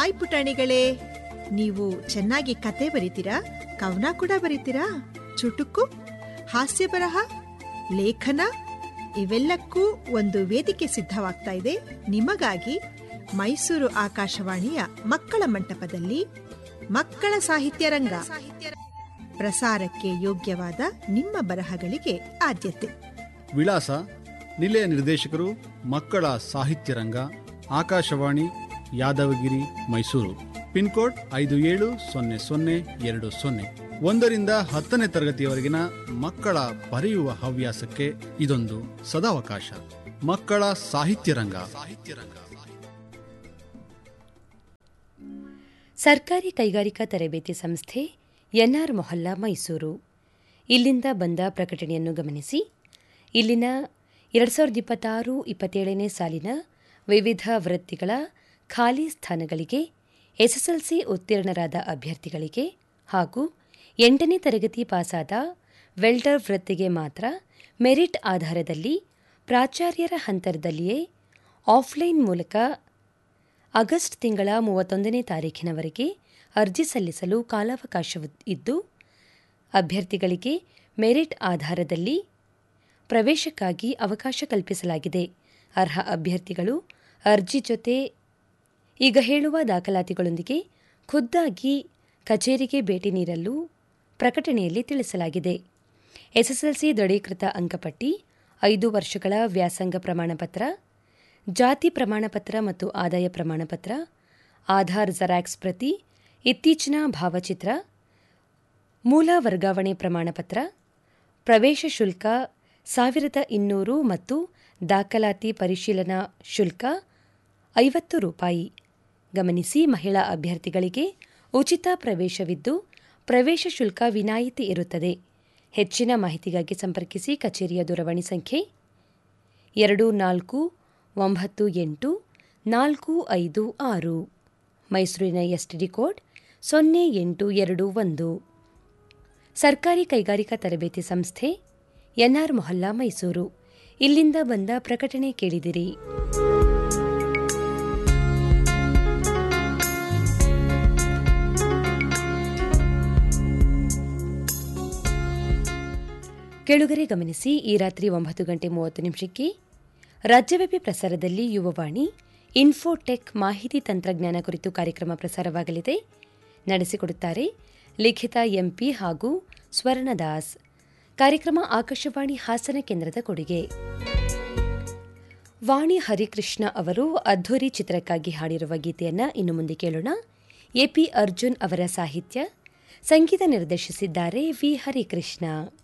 hi ಪುಟಾಣಿಗಳೇ ನೀವು ಚೆನ್ನಾಗಿ ಕತೆ ಬರೀತೀರಾ ಕವನ ಕೂಡ ಬರೀತೀರಾ ಚುಟುಕು ಹಾಸ್ಯ ಬರಹ ಲೇಖನ ಇವೆಲ್ಲಕ್ಕೂ ಒಂದು ವೇದಿಕೆ ಸಿದ್ಧವಾಗ್ತಾ ಇದೆ ನಿಮಗಾಗಿ ಮೈಸೂರು ಆಕಾಶವಾಣಿಯ ಮಕ್ಕಳ ಮಂಟಪದಲ್ಲಿ ಮಕ್ಕಳ ಸಾಹಿತ್ಯ ರಂಗ ಪ್ರಸಾರಕ್ಕೆ ಯೋಗ್ಯವಾದ ನಿಮ್ಮ ಬರಹಗಳಿಗೆ ಆದ್ಯತೆ ವಿಳಾಸ ನಿಲಯ ನಿರ್ದೇಶಕರು ಮಕ್ಕಳ ಸಾಹಿತ್ಯ ರಂಗ ಆಕಾಶವಾಣಿ ಯಾದವಗಿರಿ ಮೈಸೂರು ಪಿನ್ಕೋಡ್ ಐದು ಏಳು ಸೊನ್ನೆ ಸೊನ್ನೆ ಎರಡು ಸೊನ್ನೆ ಒಂದರಿಂದ ಹತ್ತನೇ ತರಗತಿಯವರೆಗಿನ ಮಕ್ಕಳ ಬರೆಯುವ ಹವ್ಯಾಸಕ್ಕೆ ಇದೊಂದು ಸದಾವಕಾಶ ಮಕ್ಕಳ ಸಾಹಿತ್ಯ ರಂಗ ಸಾಹಿತ್ಯ ರಂಗ ಸರ್ಕಾರಿ ಕೈಗಾರಿಕಾ ತರಬೇತಿ ಸಂಸ್ಥೆ ಎನ್ಆರ್ ಮೊಹಲ್ಲಾ ಮೈಸೂರು ಇಲ್ಲಿಂದ ಬಂದ ಪ್ರಕಟಣೆಯನ್ನು ಗಮನಿಸಿ ಇಲ್ಲಿನ ಎರಡು ಸಾವಿರದ ಇಪ್ಪತ್ತಾರು ಇಪ್ಪತ್ತೇಳನೇ ಸಾಲಿನ ವಿವಿಧ ವೃತ್ತಿಗಳ ಖಾಲಿ ಸ್ಥಾನಗಳಿಗೆ ಎಸ್ಎಸ್ಎಲ್ಸಿ ಉತ್ತೀರ್ಣರಾದ ಅಭ್ಯರ್ಥಿಗಳಿಗೆ ಹಾಗೂ ಎಂಟನೇ ತರಗತಿ ಪಾಸಾದ ವೆಲ್ಡರ್ ವೃತ್ತಿಗೆ ಮಾತ್ರ ಮೆರಿಟ್ ಆಧಾರದಲ್ಲಿ ಪ್ರಾಚಾರ್ಯರ ಹಂತದಲ್ಲಿಯೇ ಆಫ್ಲೈನ್ ಮೂಲಕ ಆಗಸ್ಟ್ ತಿಂಗಳ ಮೂವತ್ತೊಂದನೇ ತಾರೀಖಿನವರೆಗೆ ಅರ್ಜಿ ಸಲ್ಲಿಸಲು ಕಾಲಾವಕಾಶ ಇದ್ದು ಅಭ್ಯರ್ಥಿಗಳಿಗೆ ಮೆರಿಟ್ ಆಧಾರದಲ್ಲಿ ಪ್ರವೇಶಕ್ಕಾಗಿ ಅವಕಾಶ ಕಲ್ಪಿಸಲಾಗಿದೆ ಅರ್ಹ ಅಭ್ಯರ್ಥಿಗಳು ಅರ್ಜಿ ಜೊತೆ ಈಗ ಹೇಳುವ ದಾಖಲಾತಿಗಳೊಂದಿಗೆ ಖುದ್ದಾಗಿ ಕಚೇರಿಗೆ ಭೇಟಿ ನೀಡಲು ಪ್ರಕಟಣೆಯಲ್ಲಿ ತಿಳಿಸಲಾಗಿದೆ ಎಸ್ಎಸ್ಎಲ್ಸಿ ದೃಢೀಕೃತ ಅಂಕಪಟ್ಟಿ ಐದು ವರ್ಷಗಳ ವ್ಯಾಸಂಗ ಪ್ರಮಾಣಪತ್ರ ಜಾತಿ ಪ್ರಮಾಣಪತ್ರ ಮತ್ತು ಆದಾಯ ಪ್ರಮಾಣಪತ್ರ ಆಧಾರ್ ಜೆರಾಕ್ಸ್ ಪ್ರತಿ ಇತ್ತೀಚಿನ ಭಾವಚಿತ್ರ ಮೂಲ ವರ್ಗಾವಣೆ ಪ್ರಮಾಣಪತ್ರ ಪ್ರವೇಶ ಶುಲ್ಕ ಸಾವಿರದ ಇನ್ನೂರು ಮತ್ತು ದಾಖಲಾತಿ ಪರಿಶೀಲನಾ ಶುಲ್ಕ ಐವತ್ತು ರೂಪಾಯಿ ಗಮನಿಸಿ ಮಹಿಳಾ ಅಭ್ಯರ್ಥಿಗಳಿಗೆ ಉಚಿತ ಪ್ರವೇಶವಿದ್ದು ಪ್ರವೇಶ ಶುಲ್ಕ ವಿನಾಯಿತಿ ಇರುತ್ತದೆ ಹೆಚ್ಚಿನ ಮಾಹಿತಿಗಾಗಿ ಸಂಪರ್ಕಿಸಿ ಕಚೇರಿಯ ದೂರವಾಣಿ ಸಂಖ್ಯೆ ಎರಡು ನಾಲ್ಕು ಒಂಬತ್ತು ಎಂಟು ನಾಲ್ಕು ಐದು ಆರು ಮೈಸೂರಿನ ಎಸ್ಟಿಡಿ ಕೋಡ್ ಸೊನ್ನೆ ಎಂಟು ಎರಡು ಒಂದು ಸರ್ಕಾರಿ ಕೈಗಾರಿಕಾ ತರಬೇತಿ ಸಂಸ್ಥೆ ಎನ್ಆರ್ ಮೊಹಲ್ಲಾ ಮೈಸೂರು ಇಲ್ಲಿಂದ ಬಂದ ಪ್ರಕಟಣೆ ಕೇಳಿದಿರಿ ಕೆಳುಗರೆ ಗಮನಿಸಿ ಈ ರಾತ್ರಿ ಒಂಬತ್ತು ಗಂಟೆ ಮೂವತ್ತು ನಿಮಿಷಕ್ಕೆ ರಾಜ್ಯವ್ಯಾಪಿ ಪ್ರಸಾರದಲ್ಲಿ ಯುವವಾಣಿ ಇನ್ಫೋಟೆಕ್ ಮಾಹಿತಿ ತಂತ್ರಜ್ಞಾನ ಕುರಿತು ಕಾರ್ಯಕ್ರಮ ಪ್ರಸಾರವಾಗಲಿದೆ ನಡೆಸಿಕೊಡುತ್ತಾರೆ ಲಿಖಿತ ಎಂಪಿ ಹಾಗೂ ಸ್ವರ್ಣದಾಸ್ ಕಾರ್ಯಕ್ರಮ ಆಕಾಶವಾಣಿ ಹಾಸನ ಕೇಂದ್ರದ ಕೊಡುಗೆ ವಾಣಿ ಹರಿಕೃಷ್ಣ ಅವರು ಅದ್ಧೂರಿ ಚಿತ್ರಕ್ಕಾಗಿ ಹಾಡಿರುವ ಗೀತೆಯನ್ನ ಇನ್ನು ಮುಂದೆ ಕೇಳೋಣ ಎಪಿ ಅರ್ಜುನ್ ಅವರ ಸಾಹಿತ್ಯ ಸಂಗೀತ ನಿರ್ದೇಶಿಸಿದ್ದಾರೆ ವಿ ಹರಿಕೃಷ್ಣ